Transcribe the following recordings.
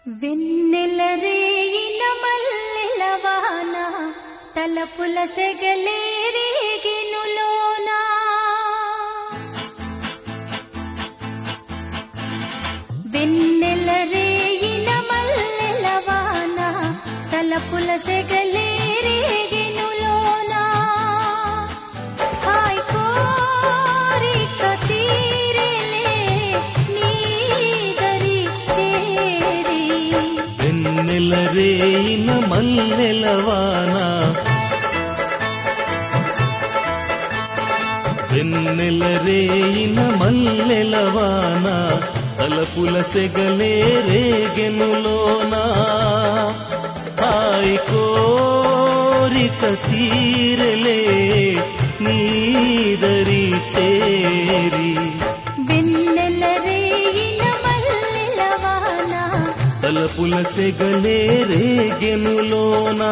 వెన్నెల రేయిన మల్లెలవాన తలపుల సెగలేరేగినులోనా వెన్నెల రేయిన మల్లెలవాన తలపుల సెగలేరేగినులోనా హాయ్ కోరిక తీరెలే నీదరి చేరి వెన్నెల రేయిన మల్లెలవాన వెన్నెల రేయిన మల్లెలవాన తలపుల సెగలే రేగెనులోనా హాయ్ కోరిక తీరలే నీదరి చేరి వెన్నెల రేయిన మల్లెలవాన తలపుల సెగలే రేగెనులోనా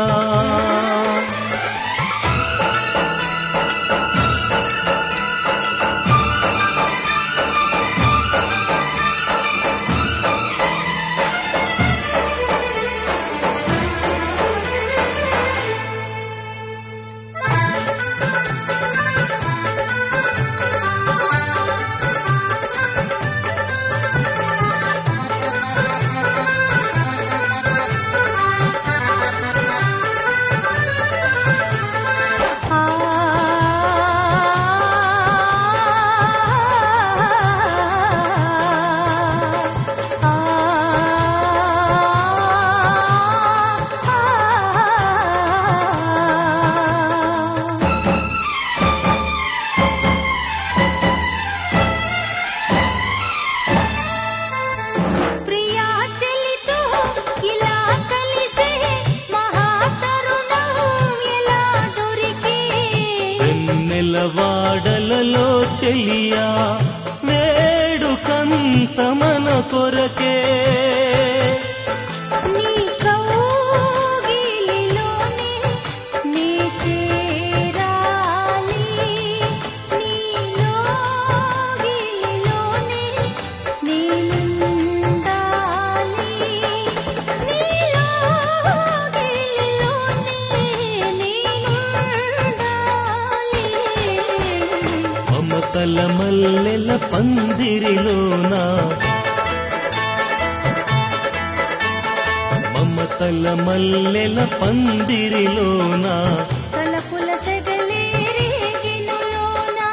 ఆ ప్రియా చెలితో ఇలా కలిసే మహాతరుణం ఎలా దొరికి వెన్నెల వాడలలో చెలియా వేడుకంత మన కొరకే నీ కౌగిలిలోనే నీ చేరాలి నీలోగిలిలోనే నేనుండాలి నీలోగిలిలోనే నేనుండాలి మమతల మల్లెల పందిరిలోన మమతల మల్లెల పందిరిలోన తలపుల సెగలేరేగినులోనా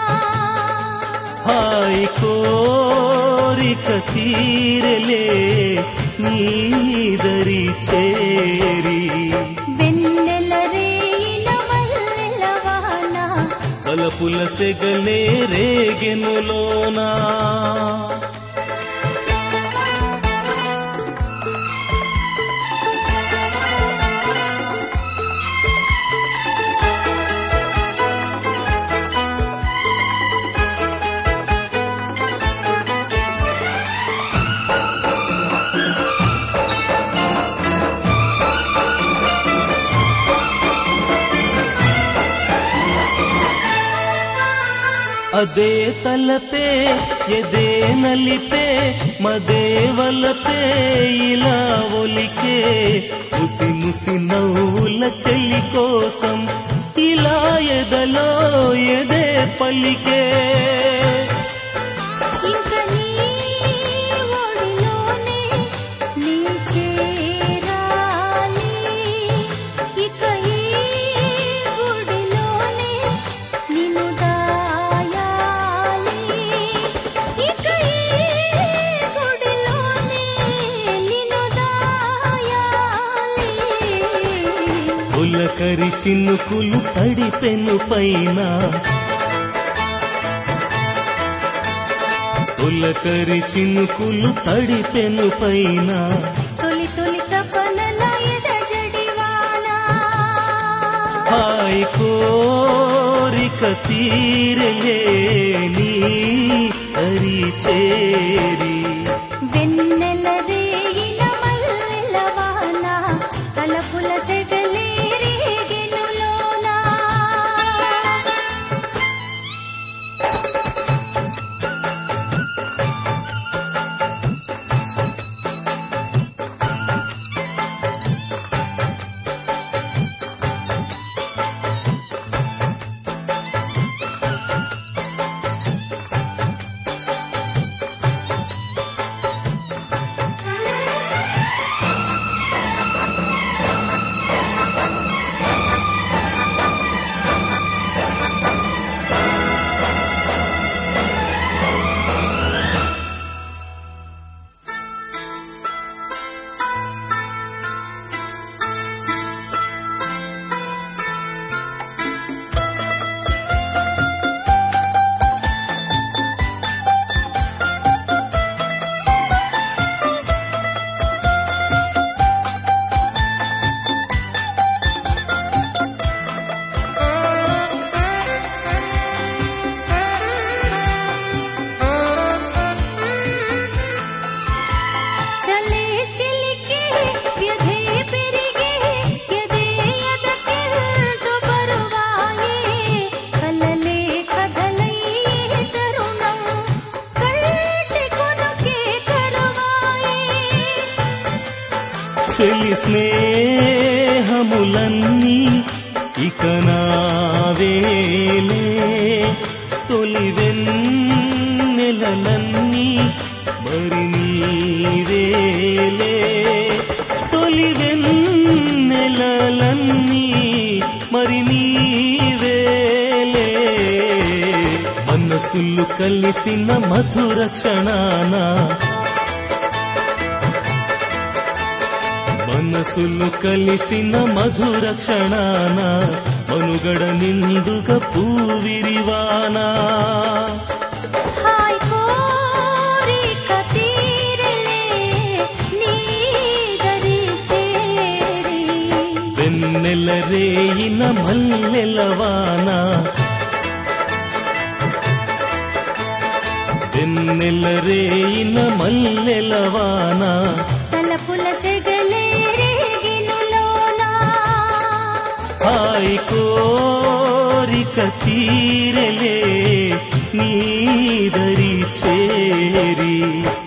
హాయ్ కోరిక తీరలే నీదరి చేరి వెన్నెల రేయిన మల్లెలవాన తలపుల సెగలే రేగెనులోనా అదే తలపే ఎదే నలిపే మదేవలపే ఇలా ఒలికే ముసి ముసి నవ్వుల చెల్లి కోసం ఇలా ఎదలో ఎదే పలికే ఇంక నీ ఒడిలోనే నీ చేరాలి ఇక ఈ గుడిలోనే నిన్ను దాయాలి ఇక ఈ గుడిలోనే నిన్ను దాయాలి పులకరి చినుకులు తడిపెను పైన పులకరి చినుకులు తడిపెను పైన తొలి తొలి తపనల ఎద జడివానా హాయ్ కోరిక తీరలే నీ హరి చేరి వెన్నెల రేయిన మల్లెలవాన తలపుల సెగలేరేగెనులోనా ఆ చెలి స్నేహములన్నీ ఇక నావేలే తొలి వెన్నెలలన్నీ మరి నీవేలే తొలి వెన్నెలలన్నీ మరి నీవేలే మనసులు కలిసిన మధుర క్షణాన మనసులు కలిసిన మధుర క్షణాన మనుగడ నిండుగా పూవిరివానా హాయ్ కోరిక తీరలే నీ దరి చేరి వెన్నెల రేయిన మల్లెలవానా వెన్నెల రేయిన మల్లెలవానా తలపుల సెగలే రేగినులోనా హాయ్ కోరిక తీరలే నీదరి చేరి